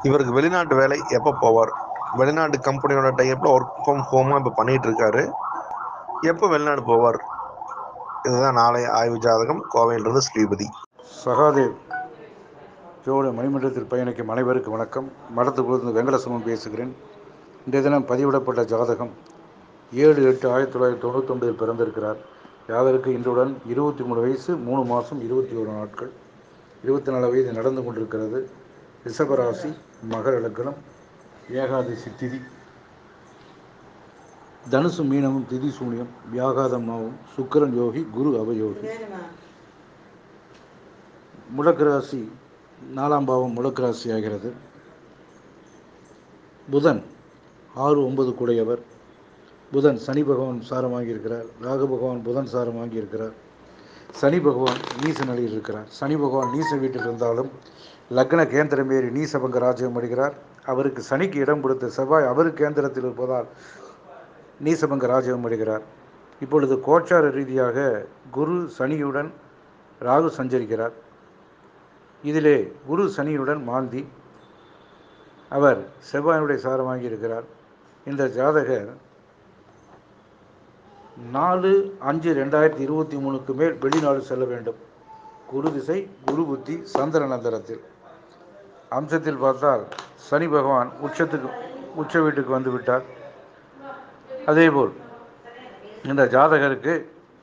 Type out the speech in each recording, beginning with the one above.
இவருக்கு வெளிநாட்டு வேலை எப்போ போவார் வெளிநாட்டு கம்பெனியோட டைப்பில் ஒர்க் ஃப்ரம் ஹோமாக இப்போ பண்ணிகிட்டு இருக்காரு எப்போ வெளிநாடு போவார் இதுதான் நாளைய ஆய்வு ஜாதகம் கோவையிலிருந்து ஸ்ரீபதி சகாதேவ் ஜோட மணிமண்டலத்தில் பயணிக்கும் அனைவருக்கும் வணக்கம் மடத்துக்குழுந்து வெங்கடசுமன் பேசுகிறேன் இன்றைய தினம் பதிவிடப்பட்ட ஜாதகம் ஏழு எட்டு ஆயிரத்தி தொள்ளாயிரத்தி தொண்ணூத்தொன்பதில் பிறந்திருக்கிறார் ஜாதகருக்கு இன்றுடன் இருபத்தி மூணு வயசு மூணு மாதம் இருபத்தி ஒரு நாட்கள் இருபத்தி நாலு வயது நடந்து கொண்டிருக்கிறது ரிஷபராசி மகர லக்னம் ஏகாதசி திதி தனுசு மீனமும் திதி சூனியம் வியாகாதம் நாவும் சுக்கிரன் யோகி குரு அவயோகி முடக்கு ராசி நாலாம் பாவம் முடக்கு ராசி ஆகிறது புதன் ஆறு ஒன்பது கூடையவர் புதன் சனி பகவான் சாரம் வாங்கியிருக்கிறார் ராகு பகவான் புதன் சாரம் வாங்கியிருக்கிறார் சனி பகவான் நீச நிலையில் இருக்கிறார் சனி பகவான் நீச வீட்டில் இருந்தாலும் லக்ன கேந்திரம் ஏறி நீசபங்க ராஜ்யம் அடைகிறார் அவருக்கு சனிக்கு இடம் கொடுத்த செவ்வாய் அவர் கேந்திரத்தில் இருப்பதால் நீசபங்க ராஜ்யம் அடைகிறார் இப்பொழுது கோச்சார ரீதியாக குரு சனியுடன் ராகு சஞ்சரிக்கிறார் இதிலே குரு சனியுடன் மாந்தி அவர் செவ்வாயினுடைய சாரம் வாங்கியிருக்கிறார் இந்த ஜாதகர் நாலு அஞ்சு ரெண்டாயிரத்தி இருபத்தி மூணுக்கு மேல் வெளிநாடு செல்ல வேண்டும் குரு திசை குரு புத்தி சந்திரன் அந்தரத்தில் அம்சத்தில் பார்த்தால் சனி பகவான் உச்சத்துக்கு உச்ச வீட்டுக்கு வந்து விட்டார் அதேபோல் இந்த ஜாதகருக்கு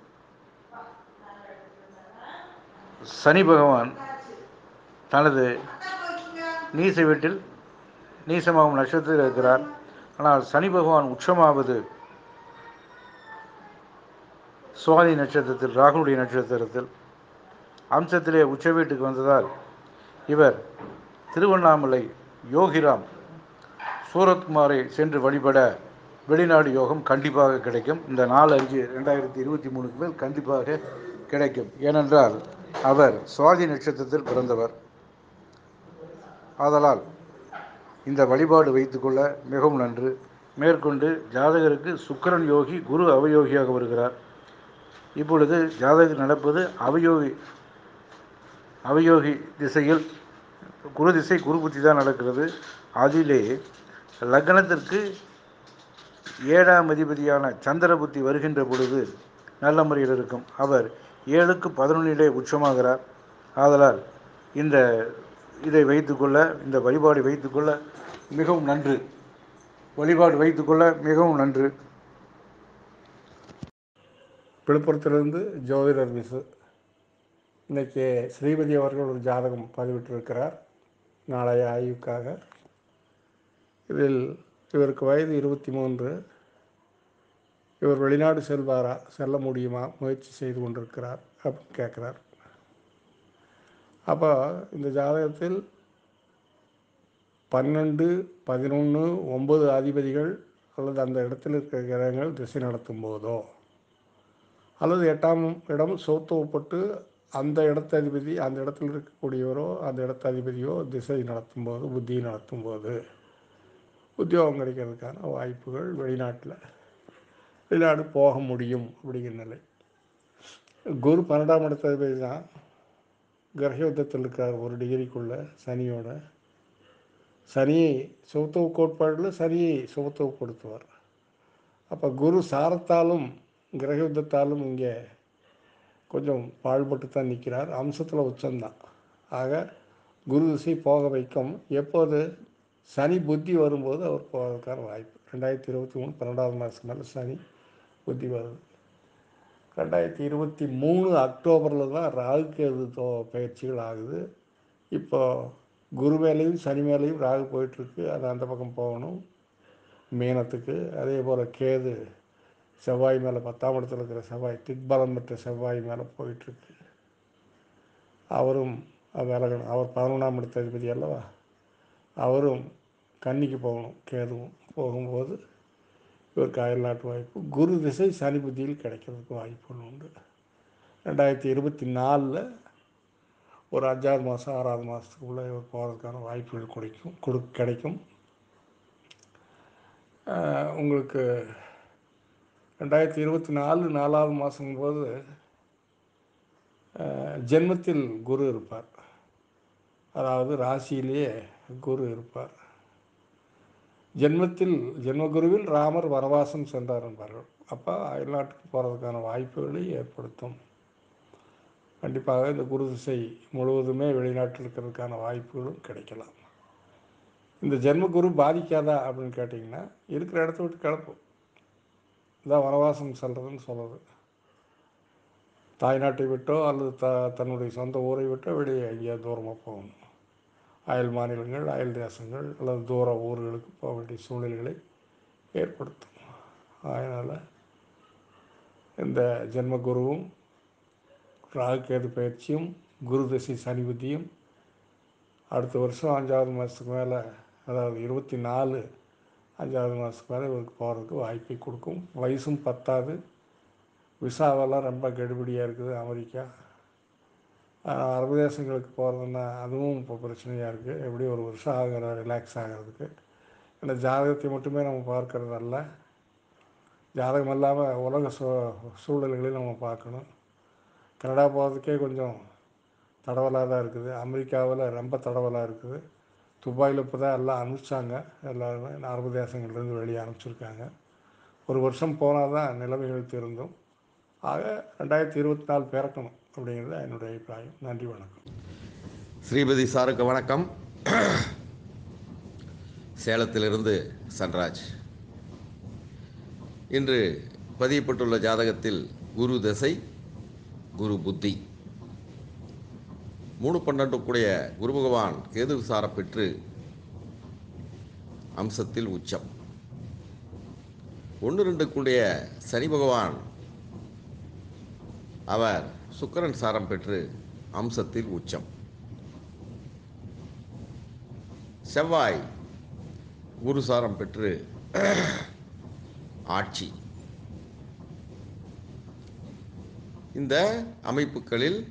சனி பகவான் தனது நீச வீட்டில் நீசமாகும் நட்சத்திரத்தில் இருக்கிறார் ஆனால் சனி பகவான் உச்சமாவது சுவாதி நட்சத்திரத்தில் ராகுனுடைய நட்சத்திரத்தில் அம்சத்திலே உச்ச வீட்டுக்கு வந்ததால் இவர் திருவண்ணாமலை யோகிராம் சூரத்குமாரை சென்று வழிபட வெளிநாடு யோகம் கண்டிப்பாக கிடைக்கும் இந்த நாலு அஞ்சு ரெண்டாயிரத்தி இருபத்தி மூணுக்கு மேல் கண்டிப்பாக கிடைக்கும் ஏனென்றால் அவர் சுவாதி நட்சத்திரத்தில் பிறந்தவர் ஆதலால் இந்த வழிபாடு வைத்துக்கொள்ள மிகவும் நன்று மேற்கொண்டு ஜாதகருக்கு சுக்கிரன் யோகி குரு அவயோகியாக வருகிறார் இப்பொழுது ஜாதகர் நடப்பது அவயோகி அவயோகி திசையில் குரு திசை குரு புத்தி தான் நடக்கிறது அதிலே லக்னத்திற்கு ஏழாம் அதிபதியான சந்திர புத்தி வருகின்ற பொழுது நல்ல முறையில் இருக்கும் அவர் ஏழுக்கு பதினொன்றிலே உச்சமாகிறார் ஆதலால் இந்த இதை வைத்துக்கொள்ள இந்த வழிபாடு வைத்துக்கொள்ள மிகவும் நன்று வழிபாடு வைத்துக்கொள்ள மிகவும் நன்று விழுப்புரத்திலிருந்து ஜோதிடர் விசு இன்றைக்கி ஸ்ரீபதி அவர்கள் ஒரு ஜாதகம் பதிவிட்டிருக்கிறார் நாளைய ஆய்வுக்காக இதில் இவருக்கு வயது இருபத்தி மூன்று இவர் வெளிநாடு செல்வாரா செல்ல முடியுமா முயற்சி செய்து கொண்டிருக்கிறார் அப்படின்னு கேட்குறார் அப்போ இந்த ஜாதகத்தில் பன்னெண்டு பதினொன்று ஒம்பது அதிபதிகள் அல்லது அந்த இடத்தில் இருக்கிற கிரகங்கள் திசை நடத்தும் போதோ அல்லது எட்டாம் இடம் சோத்துவப்பட்டு அந்த இடத்த அதிபதி அந்த இடத்தில் இருக்கக்கூடியவரோ அந்த இடத்த அதிபதியோ திசை நடத்தும் போது புத்தி நடத்தும் போது உத்தியோகம் கிடைக்கிறதுக்கான வாய்ப்புகள் வெளிநாட்டில் வெளிநாடு போக முடியும் அப்படிங்கிற நிலை குரு பன்னெண்டாம் இடத்த அதிபதி தான் கிரகயுத்தத்தில் இருக்கார் ஒரு டிகிரிக்குள்ள சனியோட சனியை சுகத்துவ கோட்பாடில் சனியை சுகத்துவப்படுத்துவார் அப்போ குரு சாரத்தாலும் கிரகயுத்தத்தாலும் இங்கே கொஞ்சம் பாழ்பட்டு தான் நிற்கிறார் அம்சத்தில் உச்சம்தான் ஆக குரு திசை போக வைக்கும் எப்போது சனி புத்தி வரும்போது அவர் போவதற்கான வாய்ப்பு ரெண்டாயிரத்தி இருபத்தி மூணு பன்னெண்டாவது மாதம் மேலே சனி புத்தி வருது ரெண்டாயிரத்தி இருபத்தி மூணு அக்டோபரில் தான் ராகு கேது தோ பயிற்சிகள் ஆகுது இப்போ குரு மேலேயும் சனி மேலேயும் ராகு போயிட்டுருக்கு அது அந்த பக்கம் போகணும் மீனத்துக்கு அதே போல் கேது செவ்வாய் மேலே பத்தாம் இடத்துல இருக்கிற செவ்வாய் திக்பலம் பெற்ற செவ்வாய் மேலே போயிட்டுருக்கு அவரும் விலகணும் அவர் பதினொன்றாம் இடத்த அதிபதி அல்லவா அவரும் கன்னிக்கு போகணும் கேதுவும் போகும்போது இவருக்கு அயல்நாட்டு வாய்ப்பு குரு திசை சனி புத்தியில் கிடைக்கிறதுக்கு வாய்ப்பு உண்டு ரெண்டாயிரத்தி இருபத்தி நாலில் ஒரு அஞ்சாவது மாதம் ஆறாவது மாதத்துக்குள்ளே இவர் போகிறதுக்கான வாய்ப்புகள் கிடைக்கும் கொடு கிடைக்கும் உங்களுக்கு ரெண்டாயிரத்தி இருபத்தி நாலு நாலாவது மாதங்கும்போது ஜென்மத்தில் குரு இருப்பார் அதாவது ராசியிலேயே குரு இருப்பார் ஜென்மத்தில் ஜென்மகுருவில் ராமர் வனவாசம் சென்றார் என்பார்கள் அப்போ அயல்நாட்டுக்கு போகிறதுக்கான வாய்ப்புகளை ஏற்படுத்தும் கண்டிப்பாக இந்த குரு திசை முழுவதுமே வெளிநாட்டில் இருக்கிறதுக்கான வாய்ப்புகளும் கிடைக்கலாம் இந்த ஜென்ம குரு பாதிக்காதா அப்படின்னு கேட்டிங்கன்னா இருக்கிற இடத்த விட்டு கிளப்பும் இதான் வனவாசம் செல்றதுன்னு சொல்கிறது தாய்நாட்டை விட்டோ அல்லது த தன்னுடைய சொந்த ஊரை விட்டோ வெளியே எங்கேயா தூரமாக போகணும் அயல் மாநிலங்கள் அயல் தேசங்கள் அல்லது தூர ஊர்களுக்கு போக வேண்டிய சூழ்நிலைகளை ஏற்படுத்தும் அதனால் இந்த ஜென்ம குருவும் ராகுகேது பயிற்சியும் குரு தசை சனி புத்தியும் அடுத்த வருஷம் அஞ்சாவது மாதத்துக்கு மேலே அதாவது இருபத்தி நாலு அஞ்சாவது மாதத்துக்கு மேலே இவருக்கு போகிறதுக்கு வாய்ப்பை கொடுக்கும் வயசும் பத்தாது விசாவெல்லாம் ரொம்ப கெடுபிடியாக இருக்குது அமெரிக்கா ஆஹ் அரபு தேசங்களுக்கு போகிறதுன்னா அதுவும் இப்போ பிரச்சனையாக இருக்குது எப்படி ஒரு வருஷம் ஆகிற ரிலாக்ஸ் ஆகிறதுக்கு இந்த ஜாதகத்தை மட்டுமே நம்ம பார்க்கறது அல்ல ஜாதகம் இல்லாமல் உலக சூ சூழல்களையும் நம்ம பார்க்கணும் கனடா போகிறதுக்கே கொஞ்சம் தடவலாக தான் இருக்குது அமெரிக்காவில் ரொம்ப தடவலாக இருக்குது துபாயில் இப்போ தான் எல்லாம் அனுப்பிச்சாங்க எல்லாருமே அரபு தேசங்கள்லேருந்து வெளியே அனுப்பிச்சிருக்காங்க ஒரு வருஷம் போனால் தான் நிலைமைகள் திருந்தும் ஆக ரெண்டாயிரத்தி இருபத்தி நாலு பிறக்கணும் அப்படிங்கிறது என்னுடைய அபிப்பிராயம் நன்றி வணக்கம் ஸ்ரீபதி சாருக்கு வணக்கம் சேலத்திலிருந்து சன்ராஜ் இன்று பதியப்பட்டுள்ள ஜாதகத்தில் குரு தசை குரு புத்தி மூணு பன்னெண்டுக்குடைய குரு பகவான் கேது விசார பெற்று அம்சத்தில் உச்சம் ஒன்று ரெண்டுக்குடைய சனி பகவான் அவர் சுக்கிரன் சாரம் பெற்று அம்சத்தில் உச்சம் செவ்வாய் குரு சாரம் பெற்று ஆட்சி இந்த அமைப்புகளில்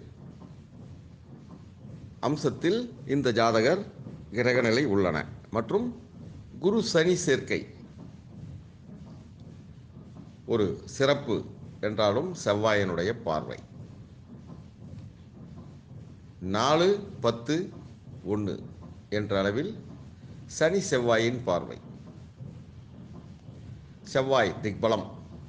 அம்சத்தில் இந்த ஜாதகர் கிரகநிலை உள்ளன மற்றும் குரு சனி சேர்க்கை ஒரு சிறப்பு என்றாலும் செவ்வாயனுடைய பார்வை நாலு பத்து ஒன்று என்ற அளவில் சனி செவ்வாயின் பார்வை செவ்வாய் திக்பலம்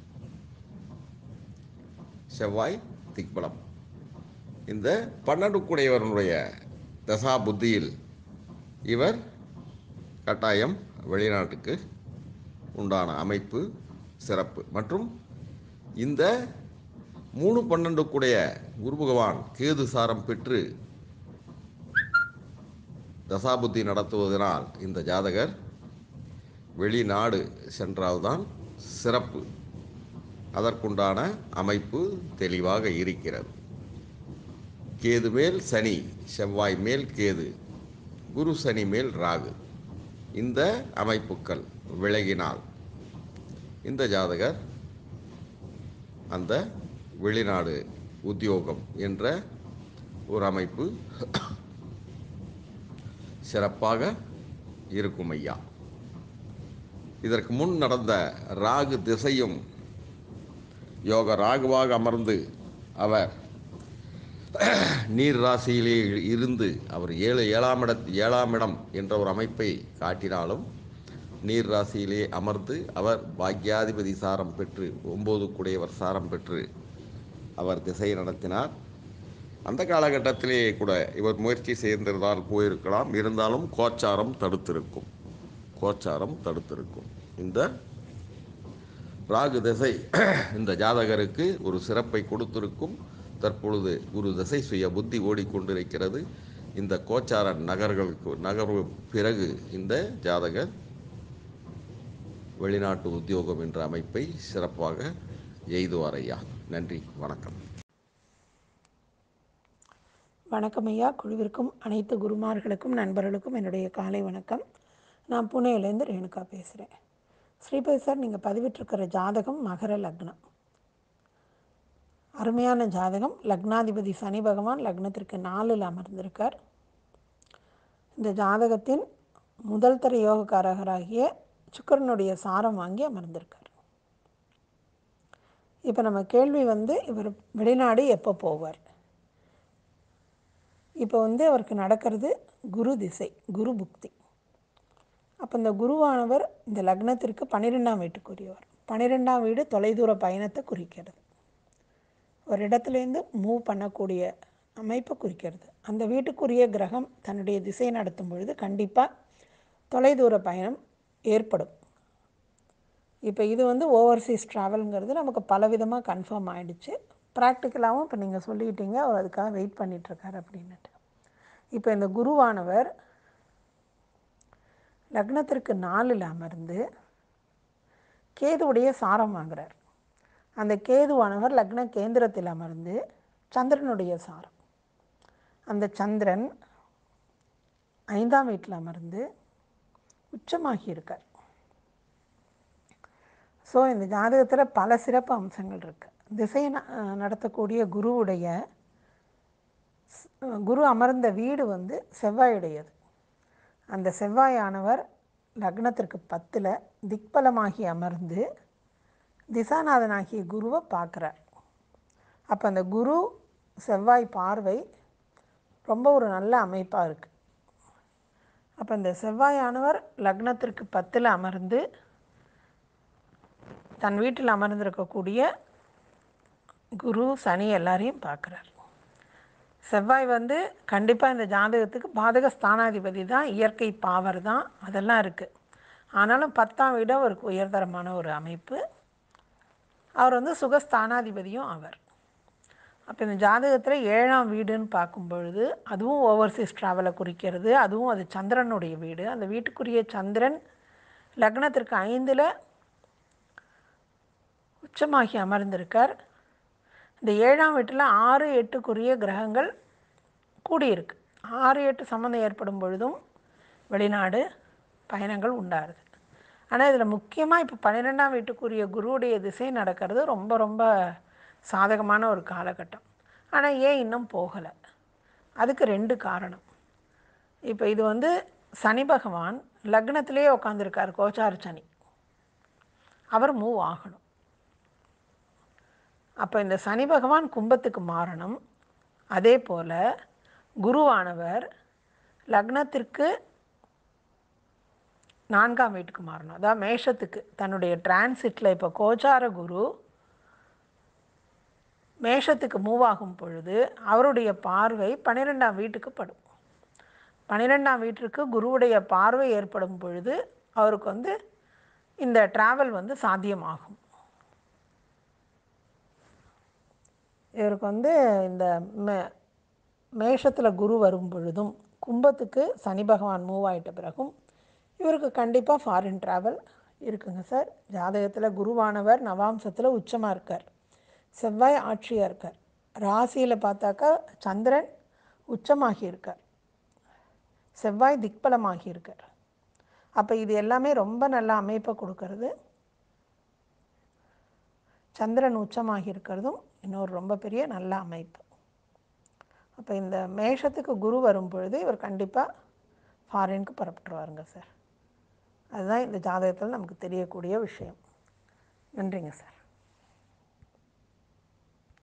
செவ்வாய் திக்பலம் இந்த பன்னெண்டு கூடையவனுடைய தசா புத்தியில் இவர் கட்டாயம் வெளிநாட்டுக்கு உண்டான அமைப்பு சிறப்பு மற்றும் இந்த மூணு பன்னெண்டு கூடைய குரு பகவான் கேது சாரம் பெற்று தசாபுத்தி நடத்துவதனால் இந்த ஜாதகர் வெளிநாடு சென்றால்தான் சிறப்பு அதற்குண்டான அமைப்பு தெளிவாக இருக்கிறது கேது மேல் சனி செவ்வாய் மேல் கேது குரு சனி மேல் ராகு இந்த அமைப்புகள் விலகினால் இந்த ஜாதகர் அந்த வெளிநாடு உத்தியோகம் என்ற ஒரு அமைப்பு சிறப்பாக இருக்கும் ஐயா இதற்கு முன் நடந்த ராகு திசையும் யோக ராகுவாக அமர்ந்து அவர் நீர் ராசியிலே இருந்து அவர் ஏழு ஏழாம் இட ஏழாம் இடம் என்ற ஒரு அமைப்பை காட்டினாலும் நீர் ராசியிலே அமர்ந்து அவர் பாக்யாதிபதி சாரம் பெற்று ஒன்பது குடையவர் சாரம் பெற்று அவர் திசை நடத்தினார் அந்த காலகட்டத்திலே கூட இவர் முயற்சி செய்திருந்தால் போயிருக்கலாம் இருந்தாலும் கோச்சாரம் தடுத்திருக்கும் கோச்சாரம் தடுத்திருக்கும் இந்த ராகு திசை இந்த ஜாதகருக்கு ஒரு சிறப்பை கொடுத்திருக்கும் தற்பொழுது குரு திசை சுய புத்தி ஓடிக்கொண்டிருக்கிறது இந்த கோச்சார நகர்களுக்கு நகர்வு பிறகு இந்த ஜாதகர் வெளிநாட்டு உத்தியோகம் என்ற அமைப்பை சிறப்பாக எய்துவார் ஐயா நன்றி வணக்கம் வணக்கம் ஐயா குழுவிற்கும் அனைத்து குருமார்களுக்கும் நண்பர்களுக்கும் என்னுடைய காலை வணக்கம் நான் புனேலேருந்து ரேணுகா பேசுகிறேன் ஸ்ரீபதி சார் நீங்கள் பதிவிட்டிருக்கிற ஜாதகம் மகர லக்னம் அருமையான ஜாதகம் லக்னாதிபதி சனி பகவான் லக்னத்திற்கு நாலில் அமர்ந்திருக்கார் இந்த ஜாதகத்தின் முதல் தர யோகக்காரகராகிய சுக்கரனுடைய சாரம் வாங்கி அமர்ந்திருக்கார் இப்போ நம்ம கேள்வி வந்து இவர் வெளிநாடு எப்போ போவார் இப்போ வந்து அவருக்கு நடக்கிறது குரு திசை குரு புக்தி அப்போ இந்த குருவானவர் இந்த லக்னத்திற்கு பன்னிரெண்டாம் வீட்டுக்குரியவர் பன்னிரெண்டாம் வீடு தொலைதூர பயணத்தை குறிக்கிறது ஒரு இடத்துலேருந்து மூவ் பண்ணக்கூடிய அமைப்பை குறிக்கிறது அந்த வீட்டுக்குரிய கிரகம் தன்னுடைய திசை நடத்தும் பொழுது கண்டிப்பாக தொலைதூர பயணம் ஏற்படும் இப்போ இது வந்து ஓவர்சீஸ் ட்ராவல்ங்கிறது நமக்கு பலவிதமாக கன்ஃபார்ம் ஆகிடுச்சு ப்ராக்டிக்கலாகவும் இப்போ நீங்கள் சொல்லிட்டீங்க அவர் அதுக்காக வெயிட் பண்ணிகிட்ருக்காரு அப்படின்னுட்டு இப்போ இந்த குருவானவர் லக்னத்திற்கு நாலில் அமர்ந்து கேதுவுடைய சாரம் வாங்குறார் அந்த கேதுவானவர் லக்ன கேந்திரத்தில் அமர்ந்து சந்திரனுடைய சாரம் அந்த சந்திரன் ஐந்தாம் வீட்டில் அமர்ந்து உச்சமாகி இருக்கார் ஸோ இந்த ஜாதகத்தில் பல சிறப்பு அம்சங்கள் இருக்குது திசை ந- நடத்தக்கூடிய குருவுடைய ஸ்- குரு அமர்ந்த வீடு வந்து செவ்வாயுடையது அந்த செவ்வாயானவர் லக்னத்திற்கு பத்தில் திக்பலமாகி அமர்ந்து திசாநாதனாகிய குருவை பார்க்குறார் அப்போ அந்த குரு செவ்வாய் பார்வை ரொம்ப ஒரு நல்ல அமைப்பாக இருக்குது அப்போ இந்த செவ்வாயானவர் லக்னத்திற்கு பத்தில் அமர்ந்து தன் வீட்டில் அமர்ந்திருக்கக்கூடிய குரு சனி எல்லாரையும் பார்க்குறார் செவ்வாய் வந்து கண்டிப்பாக இந்த ஜாதகத்துக்கு பாதக ஸ்தானாதிபதி தான் இயற்கை பாவர் தான் அதெல்லாம் இருக்குது ஆனாலும் பத்தாம் வீடு அவருக்கு உயர்தரமான ஒரு அமைப்பு அவர் வந்து சுகஸ்தானாதிபதியும் ஆவர் அப்போ இந்த ஜாதகத்தில் ஏழாம் வீடுன்னு பார்க்கும் பொழுது அதுவும் ஓவர்சீஸ் ட்ராவலை குறிக்கிறது அதுவும் அது சந்திரனுடைய வீடு அந்த வீட்டுக்குரிய சந்திரன் லக்னத்திற்கு ஐந்தில் உச்சமாகி அமர்ந்திருக்கார் இந்த ஏழாம் வீட்டில் ஆறு எட்டுக்குரிய கிரகங்கள் கூடியிருக்கு ஆறு எட்டு சம்மந்தம் ஏற்படும் பொழுதும் வெளிநாடு பயணங்கள் உண்டாகுது ஆனால் இதில் முக்கியமாக இப்போ பன்னிரெண்டாம் வீட்டுக்குரிய குருவுடைய திசை நடக்கிறது ரொம்ப ரொம்ப சாதகமான ஒரு காலகட்டம் ஆனால் ஏன் இன்னும் போகலை அதுக்கு ரெண்டு காரணம் இப்போ இது வந்து சனி பகவான் லக்னத்திலேயே உட்காந்துருக்கார் கோச்சார சனி அவர் மூவ் ஆகணும் அப்போ இந்த சனி பகவான் கும்பத்துக்கு மாறணும் அதே போல் குருவானவர் லக்னத்திற்கு நான்காம் வீட்டுக்கு மாறணும் அதாவது மேஷத்துக்கு தன்னுடைய டிரான்சிட்டில் இப்போ கோச்சார குரு மேஷத்துக்கு மூவ் ஆகும் பொழுது அவருடைய பார்வை பன்னிரெண்டாம் வீட்டுக்கு படும் பன்னிரெண்டாம் வீட்டிற்கு குருவுடைய பார்வை ஏற்படும் பொழுது அவருக்கு வந்து இந்த டிராவல் வந்து சாத்தியமாகும் இவருக்கு வந்து இந்த மே மேஷத்தில் குரு வரும் பொழுதும் கும்பத்துக்கு சனி பகவான் மூவ் ஆயிட்ட பிறகும் இவருக்கு கண்டிப்பாக ஃபாரின் ட்ராவல் இருக்குங்க சார் ஜாதகத்தில் குருவானவர் நவாம்சத்தில் உச்சமாக இருக்கார் செவ்வாய் ஆட்சியாக இருக்கார் ராசியில் பார்த்தாக்கா சந்திரன் உச்சமாகி இருக்கார் செவ்வாய் திக்பலமாகி இருக்கார் அப்போ இது எல்லாமே ரொம்ப நல்ல அமைப்பை கொடுக்கறது சந்திரன் உச்சமாகி இருக்கிறதும் இன்னொரு ரொம்ப பெரிய நல்ல அமைப்பு அப்போ இந்த மேஷத்துக்கு குரு வரும் பொழுது இவர் கண்டிப்பாக ஃபாரினுக்கு புறப்பட்டுருவாருங்க சார் அதுதான் இந்த ஜாதகத்தில் நமக்கு தெரியக்கூடிய விஷயம் நன்றிங்க சார்